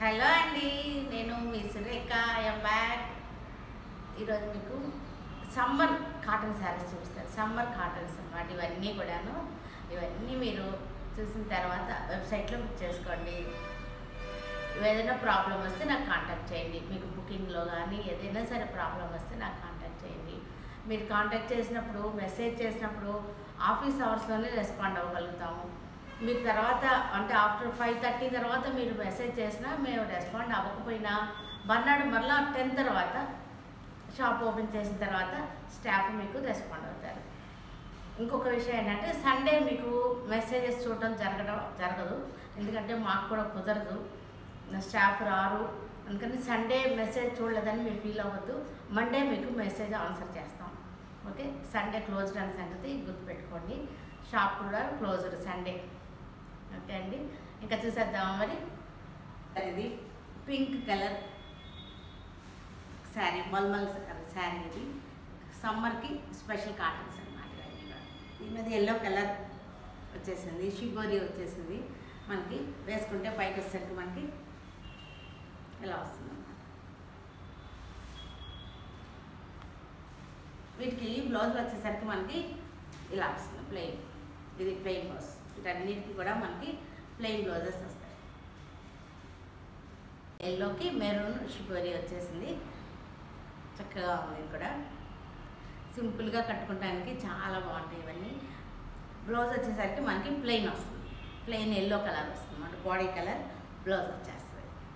hello అండి నేను మీ Surekha I'm back ఈరోజు మీకు సమ్మర్ కాటన్ శారీస్ చూపిస్తాను సమ్మర్ కాటన్స్ అన్నమాట ఇవన్నీ కూడాను ఇవన్నీ మీరు చూసిన తర్వాత వెబ్సైట్లో బుక్ చేసుకోండి ఏదైనా ప్రాబ్లం వస్తే నాకు కాంటాక్ట్ చేయండి మీకు బుకింగ్లో కానీ ఏదైనా సరే ప్రాబ్లం వస్తే నాకు కాంటాక్ట్ చేయండి మీరు కాంటాక్ట్ చేసినప్పుడు మెసేజ్ చేసినప్పుడు ఆఫీస్ అవర్స్లోనే రెస్పాండ్ అవ్వగలుగుతాము మీకు తర్వాత అంటే ఆఫ్టర్ ఫైవ్ థర్టీ తర్వాత మీరు మెసేజ్ చేసినా మేము రెస్పాండ్ అవ్వకపోయినా మర్నాడు మరలా టెన్ తర్వాత షాప్ ఓపెన్ చేసిన తర్వాత స్టాఫ్ మీకు రెస్పాండ్ అవుతారు ఇంకొక విషయం ఏంటంటే సండే మీకు మెసేజెస్ చూడటం జరగడం జరగదు ఎందుకంటే మాకు కూడా కుదరదు నా స్టాఫ్ రారు అందుకని సండే మెసేజ్ చూడలేదని మీరు ఫీల్ అవ్వద్దు మండే మీకు మెసేజ్ ఆన్సర్ చేస్తాం ఓకే సండే క్లోజ్డ్ అని సంగతి గుర్తుపెట్టుకోండి షాప్ కూడా క్లోజ్డ్ సండే ఓకే అండి ఇంకా చూసేద్దామా మరి ఇది పింక్ కలర్ శారీ మల్మల్ శారీ ఇది సమ్మర్కి స్పెషల్ కాటన్స్ అనమాట ఇవన్నీ కూడా ఈ మీద ఎల్లో కలర్ వచ్చేసింది షిబోరి వచ్చేసింది మనకి వేసుకుంటే పైకి వచ్చేసరికి మనకి ఇలా వస్తుంది అన్నమాట వీటికి బ్లౌజ్ వచ్చేసరికి మనకి ఇలా వస్తుంది ప్లెయిన్ ఇది ప్లెయిన్ బ్లౌజ్ వీటన్నిటికి కూడా మనకి ప్లెయిన్ బ్లౌజెస్ వస్తాయి ఎల్లోకి మెరూన్ షిబోరి వచ్చేసింది చక్కగా ఉంది ఇది కూడా సింపుల్గా కట్టుకోవడానికి చాలా బాగుంటాయి ఇవన్నీ బ్లౌజ్ వచ్చేసరికి మనకి ప్లెయిన్ వస్తుంది ప్లెయిన్ ఎల్లో కలర్ వస్తుంది అన్నమాట బాడీ కలర్ బ్లౌజ్ వచ్చేస్తుంది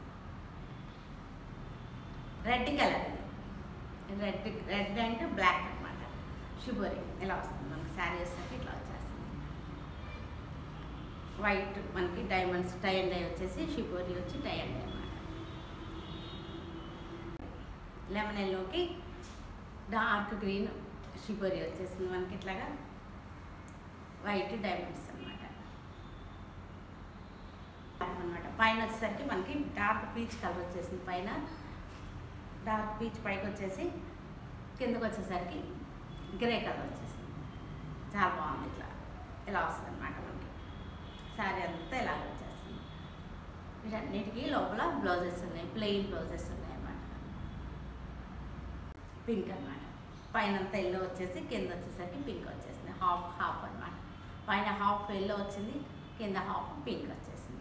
రెడ్ కలర్ ఇది రెడ్ రెడ్ అండ్ బ్లాక్ అనమాట షిబోరి ఇలా వస్తుంది మనకి శారీ వచ్చేసరికి ఇట్లా వచ్చేస్తుంది వైట్ మనకి డైమండ్స్ టై అండ్ డై వచ్చేసి షిబోరి వచ్చి టై అండ్ డై అనమాట లెమన్ ఎల్లోకి డార్క్ గ్రీన్ షిబోరి వచ్చేసింది మనకి ఇట్లాగా వైట్ డైమండ్స్ అనమాట అనమాట పైన వచ్చేసరికి మనకి డార్క్ పీచ్ కలర్ వచ్చేసింది పైన డార్క్ పీచ్ పైకి వచ్చేసి కిందకు వచ్చేసరికి గ్రే కలర్ వచ్చేసింది చాలా బాగుంది ఇట్లా ఇలా వస్తుంది అనమాట మనకి శారీ అంతా ఇలా వచ్చేస్తుంది వీటన్నిటికీ లోపల బ్లౌజెస్ ఉన్నాయి ప్లెయిన్ బ్లౌజెస్ ఉన్నాయి అన్నమాట పింక్ అనమాట పైన అంతా ఎల్లో వచ్చేసి కింద వచ్చేసరికి పింక్ వచ్చేసింది హాఫ్ హాఫ్ అనమాట పైన హాఫ్ ఎల్లో వచ్చింది కింద హాఫ్ పింక్ వచ్చేసింది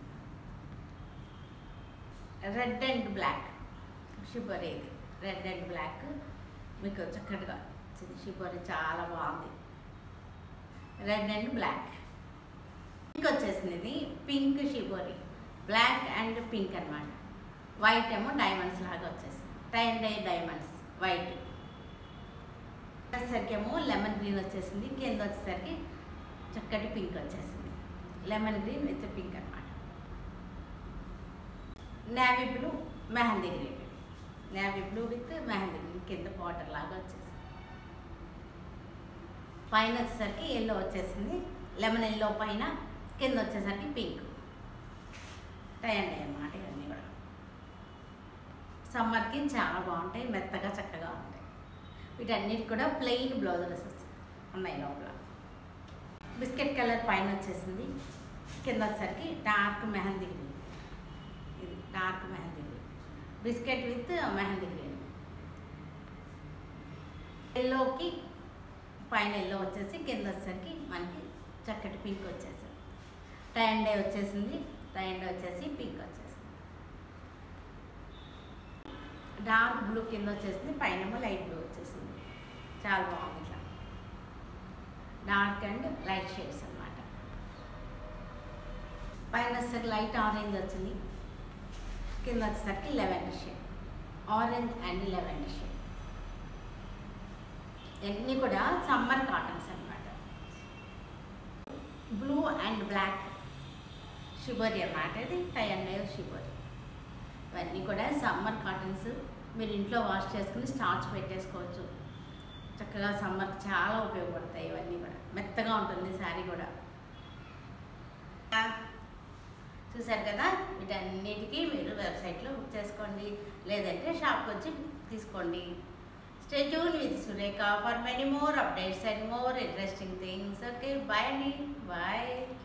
రెడ్ అండ్ బ్లాక్ షిబోరి ఇది రెడ్ అండ్ బ్లాక్ మీకు చక్కటిగా వచ్చింది షిబోరి చాలా బాగుంది రెడ్ అండ్ బ్లాక్ పింక్ వచ్చేసింది ఇది pink shibori black and pink అనమాట వైట్ ఏమో డైమండ్స్ లాగా వచ్చేసింది tie and dye diamonds white వచ్చేసరికి ఏమో లెమన్ గ్రీన్ వచ్చేసింది కింద వచ్చేసరికి చక్కటి పింక్ వచ్చేసింది లెమన్ గ్రీన్ విత్ పింక్ అనమాట navy blue mehndi green navy blue with mehndi green కింద బార్డర్ లాగా వచ్చేసింది పైన వచ్చేసరికి ఎల్లో వచ్చేసింది లెమన్ ఎల్లో పైన కింద వచ్చేసరికి పింక్ టై అండ్ అన్నమాట ఇవన్నీ కూడా సమ్మర్కి చాలా బాగుంటాయి మెత్తగా చక్కగా ఉంటాయి వీటన్నిటి కూడా ప్లెయిన్ బ్లౌజెస్ ఉన్నాయి లోపల బిస్కెట్ కలర్ పైన వచ్చేసింది కింద వచ్చేసరికి డార్క్ మెహందీ గ్రీన్ ఇది dark mehndi green biscuit with mehndi green ఎల్లోకి పైన ఎల్లో వచ్చేసి కింద వచ్చేసరికి మనకి చక్కటి పింక్ వచ్చేసింది టై అండ్ డే వచ్చేసింది టై అండ్ డే వచ్చేసి పింక్ వచ్చేసింది డార్క్ బ్లూ కింద వచ్చేసింది పైన లైట్ బ్లూ వచ్చేసింది చాలా బాగుంది ఇట్లా డార్క్ అండ్ లైట్ షేడ్స్ అనమాట పైన వచ్చేసరికి లైట్ ఆరెంజ్ వచ్చింది కింద వచ్చేసరికి lavender shade orange and lavender shade ఇవన్నీ కూడా సమ్మర్ కాటన్స్ అనమాట బ్లూ అండ్ బ్లాక్ షిబోరి అన్నమాట ఇది టై అండ్ షిబోరి ఇవన్నీ కూడా సమ్మర్ కాటన్స్ మీరు ఇంట్లో వాష్ చేసుకుని స్టార్చ్ పెట్టేసుకోవచ్చు చక్కగా సమ్మర్కి చాలా ఉపయోగపడతాయి ఇవన్నీ కూడా మెత్తగా ఉంటుంది శారీ కూడా చూసారు కదా వీటన్నిటికీ మీరు వెబ్సైట్లో బుక్ చేసుకోండి లేదంటే షాప్కి వచ్చి తీసుకోండి stay tune with Surekha for many more updates and more interesting things okay bye అండి బాయ్